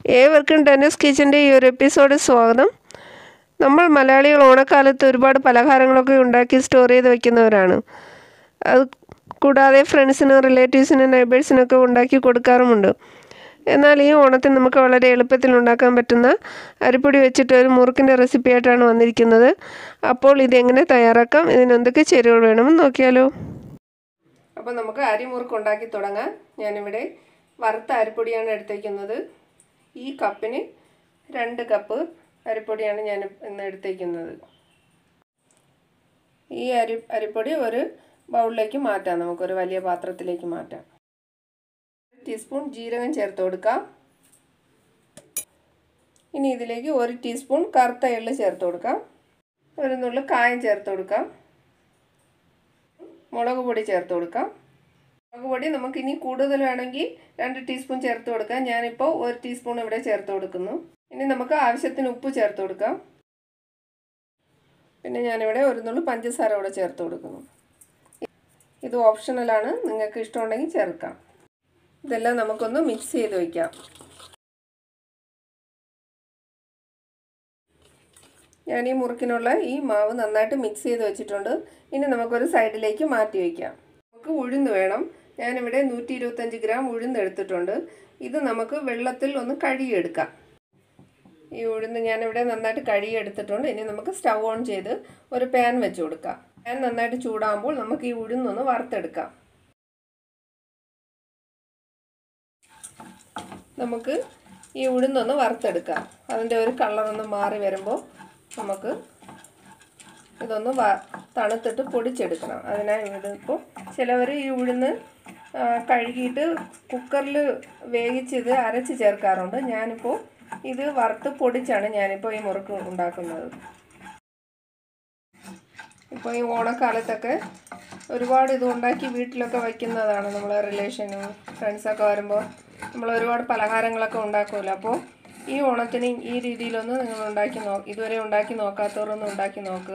ഏവർക്കും ഡെന്നിസ് കിച്ചൻ്റെ ഈ ഒരു എപ്പിസോഡ് സ്വാഗതം നമ്മൾ മലയാളികൾ ഓണക്കാലത്ത് ഒരുപാട് പലഹാരങ്ങളൊക്കെ ഉണ്ടാക്കി സ്റ്റോർ ചെയ്ത് വെക്കുന്നവരാണ് അത് കൂടാതെ ഫ്രണ്ട്സിനും റിലേറ്റീവ്സിനും നൈബേഴ്സിനൊക്കെ ഉണ്ടാക്കി കൊടുക്കാറുമുണ്ട് എന്നാൽ ഈ ഓണത്തിന് നമുക്ക് വളരെ എളുപ്പത്തിൽ ഉണ്ടാക്കാൻ പറ്റുന്ന അരിപ്പൊടി വെച്ചിട്ട് ഒരു മുറുക്കിൻ്റെ റെസിപ്പി ആയിട്ടാണ് വന്നിരിക്കുന്നത് അപ്പോൾ ഇതെങ്ങനെ തയ്യാറാക്കാം ഇതിനെന്തൊക്കെ ചേരുവകൾ വേണമെന്ന് നോക്കിയാലോ അപ്പോൾ നമുക്ക് അരിമുറുക്ക് ഉണ്ടാക്കി തുടങ്ങാം ഞാനിവിടെ വറുത്ത അരിപ്പൊടിയാണ് എടുത്തേക്കുന്നത് ഈ കപ്പിന് രണ്ട് കപ്പ് അരിപ്പൊടിയാണ് ഞാൻ ഇന്ന് എടുത്തേക്കുന്നത് ഈ അരി അരിപ്പൊടി ഒരു ബൗളിലേക്ക് മാറ്റാം നമുക്കൊരു വലിയ പാത്രത്തിലേക്ക് മാറ്റാം ടീസ്പൂൺ ജീരകം ചേർത്ത് കൊടുക്കാം ഇനി ഇതിലേക്ക് ഒരു ടീസ്പൂൺ കറുത്ത എള്ള് ചേർത്ത് കൊടുക്കാം ഒരു നുള്ളു കായം ചേർത്ത് കൊടുക്കാം മുളക് പൊടി ചേർത്ത് കൊടുക്കാം മുളക് പൊടി നമുക്ക് ഇനി കൂടുതൽ വേണമെങ്കിൽ രണ്ട് ടീസ്പൂൺ ചേർത്ത് കൊടുക്കാം ഞാനിപ്പോൾ ഒരു ടീസ്പൂൺ ഇവിടെ ചേർത്ത് കൊടുക്കുന്നു ഇനി നമുക്ക് ആവശ്യത്തിന് ഉപ്പ് ചേർത്ത് കൊടുക്കാം പിന്നെ ഞാനിവിടെ ഒരു നുള്ളു പഞ്ചസാര കൂടെ ചേർത്ത് കൊടുക്കുന്നു ഇത് ഓപ്ഷണലാണ് നിങ്ങൾക്ക് ഇഷ്ടമുണ്ടെങ്കിൽ ചേർക്കാം ഇതെല്ലാം നമുക്കൊന്ന് മിക്സ് ചെയ്ത് വയ്ക്കാം ഞാൻ ഈ മുറുക്കിനുള്ള ഈ മാവ് നന്നായിട്ട് മിക്സ് ചെയ്ത് വെച്ചിട്ടുണ്ട് ഇനി നമുക്കൊരു സൈഡിലേക്ക് മാറ്റി വയ്ക്കാം നമുക്ക് ഉഴുന്ന് വേണം ഞാനിവിടെ നൂറ്റി ഇരുപത്തഞ്ച് ഗ്രാം ഉഴുന്ന് എടുത്തിട്ടുണ്ട് ഇത് നമുക്ക് വെള്ളത്തിൽ ഒന്ന് കഴുകിയെടുക്കാം ഈ ഉഴുന്ന് ഞാനിവിടെ നന്നായിട്ട് കഴുകിയെടുത്തിട്ടുണ്ട് ഇനി നമുക്ക് സ്റ്റൗ ഓൺ ചെയ്ത് ഒരു പാൻ വെച്ച് കൊടുക്കാം പാൻ നന്നായിട്ട് ചൂടാകുമ്പോൾ നമുക്ക് ഈ ഉഴുന്നൊന്ന് വറുത്തെടുക്കാം നമുക്ക് ഈ ഉഴുന്നൊന്ന് വറുത്തെടുക്കാം അതിൻ്റെ ഒരു കളറൊന്ന് മാറി വരുമ്പോൾ നമുക്ക് ഇതൊന്ന് വ തണുത്തിട്ട് പൊടിച്ചെടുക്കണം അതിനായി ഇതിപ്പോൾ ചിലവർ ഈ ഉഴുന്ന് കഴുകിയിട്ട് കുക്കറിൽ വേവിച്ച് ഇത് അരച്ച് ചേർക്കാറുണ്ട് ഞാനിപ്പോൾ ഇത് വറുത്ത് പൊടിച്ചാണ് ഞാനിപ്പോൾ ഈ മുറുക്ക് ഉണ്ടാക്കുന്നത് ഇപ്പോൾ ഈ ഓണക്കാലത്തൊക്കെ ഒരുപാട് ഇത് ഉണ്ടാക്കി വീട്ടിലൊക്കെ വയ്ക്കുന്നതാണ് നമ്മൾ റിലേഷനും ഫ്രണ്ട്സൊക്കെ വരുമ്പോൾ നമ്മൾ ഒരുപാട് പലഹാരങ്ങളൊക്കെ ഉണ്ടാക്കുമല്ലോ അപ്പോൾ ഈ ഓണത്തിന് ഈ രീതിയിലൊന്ന് നിങ്ങൾ ഉണ്ടാക്കി നോ ഇതുവരെ ഉണ്ടാക്കി നോക്കാത്തവരൊന്ന് ഉണ്ടാക്കി നോക്കുക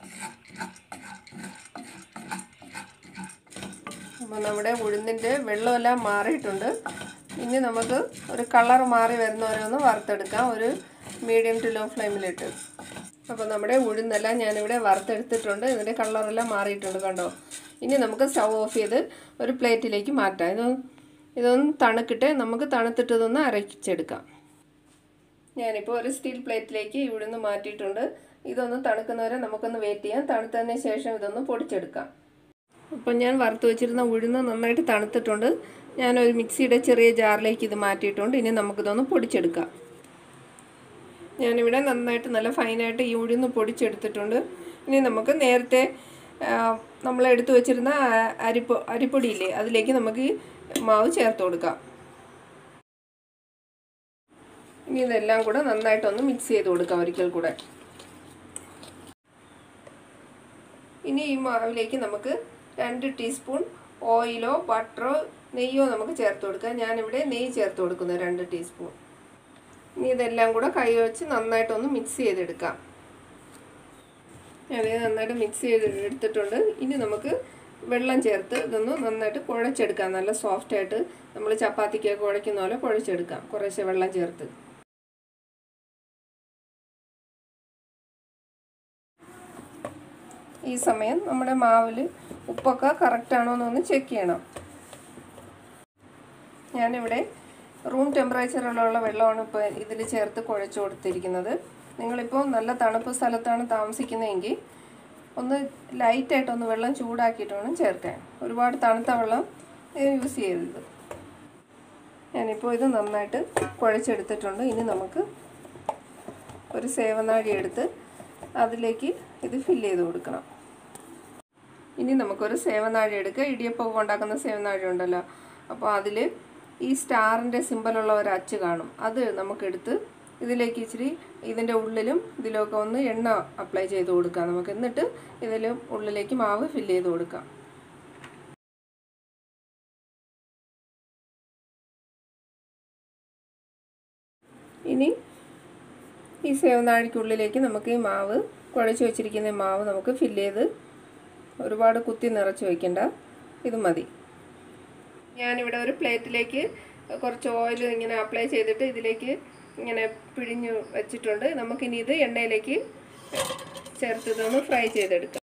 അപ്പോൾ നമ്മുടെ ഉഴുന്നിൻ്റെ വെള്ളമെല്ലാം മാറിയിട്ടുണ്ട് ഇനി നമുക്ക് ഒരു കളർ മാറി വരുന്നവരെ ഒന്ന് വറുത്തെടുക്കാം ഒരു മീഡിയം ടു ലോ ഫ്ലെയിമിലിട്ട് അപ്പോൾ നമ്മുടെ ഉഴുന്നെല്ലാം ഞാനിവിടെ വറുത്തെടുത്തിട്ടുണ്ട് ഇതിൻ്റെ കളറെല്ലാം മാറിയിട്ടുണ്ട് കണ്ടോ ഇനി നമുക്ക് സ്റ്റൗ ഓഫ് ചെയ്ത് ഒരു പ്ലേറ്റിലേക്ക് മാറ്റാം ഇത് ഇതൊന്ന് തണുക്കിട്ട് നമുക്ക് തണുത്തിട്ട് ഇതൊന്ന് അരച്ചെടുക്കാം ഞാനിപ്പോൾ ഒരു സ്റ്റീൽ പ്ലേറ്റിലേക്ക് ഇവിടുന്ന് മാറ്റിയിട്ടുണ്ട് ഇതൊന്ന് തണുക്കുന്നവരെ നമുക്കൊന്ന് വെയിറ്റ് ചെയ്യാം തണുത്തതിന് ശേഷം ഇതൊന്ന് പൊടിച്ചെടുക്കാം അപ്പം ഞാൻ വറുത്ത് വെച്ചിരുന്ന ഉഴുന്ന് നന്നായിട്ട് തണുത്തിട്ടുണ്ട് ഞാനൊരു മിക്സിയുടെ ചെറിയ ജാറിലേക്ക് ഇത് മാറ്റിയിട്ടുണ്ട് ഇനി നമുക്കിതൊന്ന് പൊടിച്ചെടുക്കാം ഞാനിവിടെ നന്നായിട്ട് നല്ല ഫൈനായിട്ട് ഈ ഉഴുന്ന് പൊടിച്ചെടുത്തിട്ടുണ്ട് ഇനി നമുക്ക് നേരത്തെ നമ്മൾ എടുത്തു വെച്ചിരുന്ന അരിപ്പൊ അരിപ്പൊടിയില്ലേ അതിലേക്ക് നമുക്ക് മാവ് ചേർത്ത് കൊടുക്കാം ഇനി ഇതെല്ലാം കൂടെ നന്നായിട്ടൊന്ന് മിക്സ് ചെയ്ത് കൊടുക്കാം ഒരിക്കൽ കൂടെ ഇനി ഈ മാവിലേക്ക് നമുക്ക് രണ്ട് ടീസ്പൂൺ ഓയിലോ ബട്ടറോ നെയ്യോ നമുക്ക് ചേർത്ത് കൊടുക്കാം ഞാനിവിടെ നെയ്യ് ചേർത്ത് കൊടുക്കുന്നു രണ്ട് ടീസ്പൂൺ ഇനി ഇതെല്ലാം കൂടെ കൈ വെച്ച് നന്നായിട്ടൊന്ന് മിക്സ് ചെയ്തെടുക്കാം ഞാനിത് നന്നായിട്ട് മിക്സ് ചെയ്ത് എടുത്തിട്ടുണ്ട് ഇനി നമുക്ക് വെള്ളം ചേർത്ത് ഇതൊന്ന് നന്നായിട്ട് കുഴച്ചെടുക്കാം നല്ല സോഫ്റ്റായിട്ട് നമ്മൾ ചപ്പാത്തിക്കൊക്കെ കുഴയ്ക്കുന്ന പോലെ കുഴച്ചെടുക്കാം കുറേശ്ശെ വെള്ളം ചേർത്ത് ഈ സമയം നമ്മുടെ മാവിൽ ഉപ്പൊക്കെ കറക്റ്റാണോ എന്നൊന്ന് ചെക്ക് ചെയ്യണം ഞാനിവിടെ റൂം ടെമ്പറേച്ചറിലുള്ള വെള്ളമാണ് ഇപ്പോൾ ഇതിൽ ചേർത്ത് കുഴച്ച് കൊടുത്തിരിക്കുന്നത് നിങ്ങളിപ്പോൾ നല്ല തണുപ്പ് സ്ഥലത്താണ് താമസിക്കുന്നതെങ്കിൽ ഒന്ന് ലൈറ്റായിട്ടൊന്ന് വെള്ളം ചൂടാക്കിയിട്ട് വേണം ചേർക്കാൻ ഒരുപാട് തണുത്ത വെള്ളം യൂസ് ചെയ്യരുത് ഞാനിപ്പോൾ ഇത് നന്നായിട്ട് കുഴച്ചെടുത്തിട്ടുണ്ട് ഇനി നമുക്ക് ഒരു സേവനാഴി എടുത്ത് അതിലേക്ക് ഇത് ഫില്ല് ചെയ്ത് കൊടുക്കണം ഇനി നമുക്കൊരു സേവനാഴി എടുക്കുക ഇടിയപ്പം ഉണ്ടാക്കുന്ന സേവനാഴി ഉണ്ടല്ലോ അപ്പോൾ അതിൽ ഈ സ്റ്റാറിൻ്റെ സിമ്പലുള്ള ഒരു അച്ച് കാണും അത് നമുക്കെടുത്ത് ഇതിലേക്ക് ഇച്ചിരി ഇതിൻ്റെ ഉള്ളിലും ഇതിലൊക്കെ ഒന്ന് എണ്ണ അപ്ലൈ ചെയ്ത് കൊടുക്കാം നമുക്ക് എന്നിട്ട് ഇതിൽ ഉള്ളിലേക്ക് മാവ് ഫില്ല് ചെയ്ത് കൊടുക്കാം ഇനി ഈ സേവനാഴിക്കുള്ളിലേക്ക് നമുക്ക് ഈ മാവ് കുഴച്ച് വെച്ചിരിക്കുന്ന മാവ് നമുക്ക് ഫില്ല് ചെയ്ത് ഒരുപാട് കുത്തി നിറച്ച് വയ്ക്കേണ്ട ഇത് മതി ഞാനിവിടെ ഒരു പ്ലേറ്റിലേക്ക് കുറച്ച് ഓയിൽ ഇങ്ങനെ അപ്ലൈ ചെയ്തിട്ട് ഇതിലേക്ക് ഇങ്ങനെ പിഴിഞ്ഞ് വെച്ചിട്ടുണ്ട് നമുക്കിനി ഇത് എണ്ണയിലേക്ക് ചേർത്ത് ഇതൊന്ന് ഫ്രൈ ചെയ്തെടുക്കാം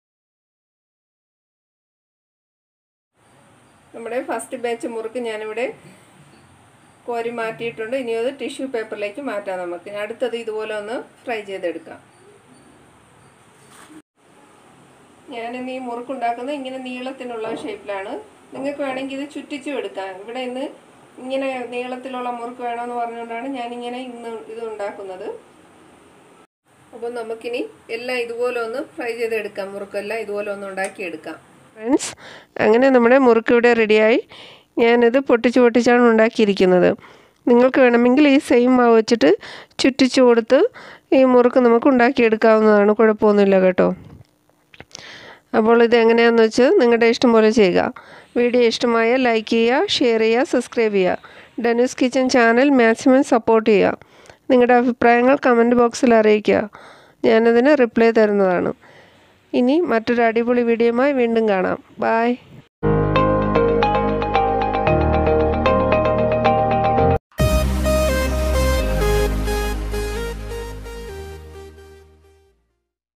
നമ്മുടെ ഫസ്റ്റ് ബാച്ച് മുറുക്ക് ഞാനിവിടെ കോരി മാറ്റിയിട്ടുണ്ട് ഇനി അത് ടിഷ്യൂ പേപ്പറിലേക്ക് മാറ്റാം നമുക്ക് അടുത്തത് ഇതുപോലെ ഒന്ന് ഫ്രൈ ചെയ്തെടുക്കാം ഞാനിന്ന് ഈ മുറുക്കുണ്ടാക്കുന്നത് ഇങ്ങനെ നീളത്തിനുള്ള ഷേപ്പിലാണ് നിങ്ങൾക്ക് വേണമെങ്കിൽ ഇത് ചുറ്റിച്ചും എടുക്കാം ഇവിടെ ഇന്ന് ഇങ്ങനെ നീളത്തിലുള്ള മുറുക്ക് വേണമെന്ന് പറഞ്ഞുകൊണ്ടാണ് ഞാനിങ്ങനെ ഇന്ന് ഇത് ഉണ്ടാക്കുന്നത് അപ്പോൾ നമുക്കിനി എല്ലാം ഇതുപോലെ ഒന്ന് ഫ്രൈ ചെയ്തെടുക്കാം മുറുക്കെല്ലാം ഇതുപോലെ ഒന്ന് ഉണ്ടാക്കിയെടുക്കാം ഫ്രണ്ട്സ് അങ്ങനെ നമ്മുടെ മുറുക്ക് ഇവിടെ റെഡിയായി ഞാനിത് പൊട്ടിച്ച് പൊട്ടിച്ചാണ് ഉണ്ടാക്കിയിരിക്കുന്നത് നിങ്ങൾക്ക് വേണമെങ്കിൽ ഈ സെയിം മാവ് വെച്ചിട്ട് ചുറ്റിച്ച് കൊടുത്ത് ഈ മുറുക്ക് നമുക്ക് ഉണ്ടാക്കിയെടുക്കാവുന്നതാണ് കുഴപ്പമൊന്നുമില്ല കേട്ടോ അപ്പോൾ ഇത് എങ്ങനെയാണെന്ന് വെച്ച് നിങ്ങളുടെ ഇഷ്ടം പോലെ ചെയ്യുക വീഡിയോ ഇഷ്ടമായ ലൈക്ക് ചെയ്യുക ഷെയർ ചെയ്യുക സബ്സ്ക്രൈബ് ചെയ്യുക Denu's kitchen channel maximum support ചെയ്യുക നിങ്ങളുടെ അഭിപ്രായങ്ങൾ കമൻറ്റ് ബോക്സിൽ അറിയിക്കുക ഞാനതിന് റിപ്ലൈ തരുന്നതാണ് ഇനി മറ്റൊരു അടിപൊളി വീഡിയോയുമായി വീണ്ടും കാണാം ബായ്